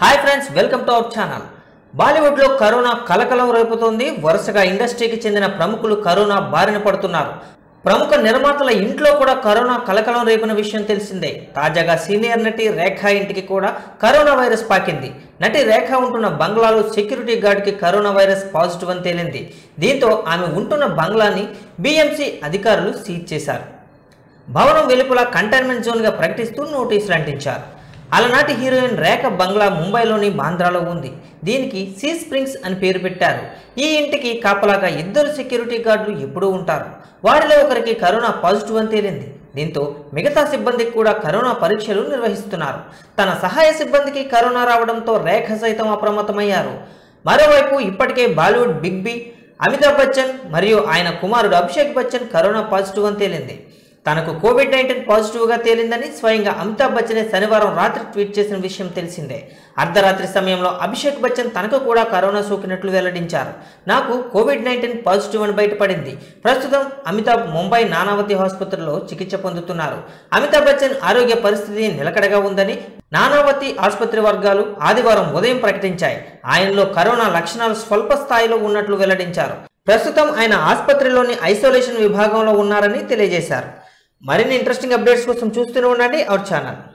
hi friends welcome to our channel బాలీవుడ్లో corona కలకలం రేపుతోంది వరుసగా ఇండస్ట్రీకి చెందిన ప్రముఖులు కరోనా బారిన పడుతున్నారు ప్రముఖ నిర్మాతల ఇంట్లో కూడా కరోనా కలకలం రేపిన విషయం తెలిసిందే తాజాగా సీనియర్ నటి రేఖ ఇంటికి కూడా కరోనా వైరస్ పాకింది నటి రేఖ ఉంటున్న బంగ్లాలో సెక్యూరిటీ గార్డ్కి కరోనా వైరస్ పాజిటివ్ అని తేలింది దీంతో ఆమె ఉంటున్న బంగ్లాని బీఎంసీ అధికారులు సీజ్ చేశారు భవనం వెలుపల కంటైన్మెంట్ జోన్గా ప్రకటిస్తూ నోటీసులు అంటించారు అలనాటి హీరోయిన్ రేఖ బంగ్లా ముంబైలోని బాంద్రాలో ఉంది దీనికి సీ స్ప్రింగ్స్ అని పేరు పెట్టారు ఈ ఇంటికి కాపలాగా ఇద్దరు సెక్యూరిటీ గార్డులు ఎప్పుడూ ఉంటారు వారిలో ఒకరికి కరోనా పాజిటివ్ అని తేలింది దీంతో మిగతా సిబ్బందికి కూడా కరోనా పరీక్షలు నిర్వహిస్తున్నారు తన సహాయ సిబ్బందికి కరోనా రావడంతో రేఖ సైతం అప్రమత్తమయ్యారు మరోవైపు ఇప్పటికే బాలీవుడ్ బిగ్ బి అమితాబ్ బచ్చన్ మరియు ఆయన కుమారుడు అభిషేక్ బచ్చన్ కరోనా పాజిటివ్ అని తేలింది తనకు కోవిడ్ నైన్టీన్ పాజిటివ్గా తేలిందని స్వయంగా అమితాబ్ బచ్చనే శనివారం రాత్రి ట్వీట్ చేసిన విషయం తెలిసిందే అర్ధరాత్రి సమయంలో అభిషేక్ బచ్చన్ తనకు కూడా కరోనా సోకినట్లు వెల్లడించారు నాకు కోవిడ్ నైన్టీన్ పాజిటివ్ అని బయటపడింది ప్రస్తుతం అమితాబ్ ముంబై నానావతి ఆసుపత్రిలో చికిత్స పొందుతున్నారు అమితాబ్ బచ్చన్ ఆరోగ్య పరిస్థితి నిలకడగా ఉందని నానావతి ఆసుపత్రి వర్గాలు ఆదివారం ఉదయం ప్రకటించాయి ఆయనలో కరోనా లక్షణాలు స్వల్ప స్థాయిలో ఉన్నట్లు వెల్లడించారు ప్రస్తుతం ఆయన ఆసుపత్రిలోని ఐసోలేషన్ విభాగంలో ఉన్నారని తెలియజేశారు మరిన్ని ఇంట్రెస్టింగ్ అప్డేట్స్ కోసం చూస్తూనే ఉండండి అవర్ ఛానల్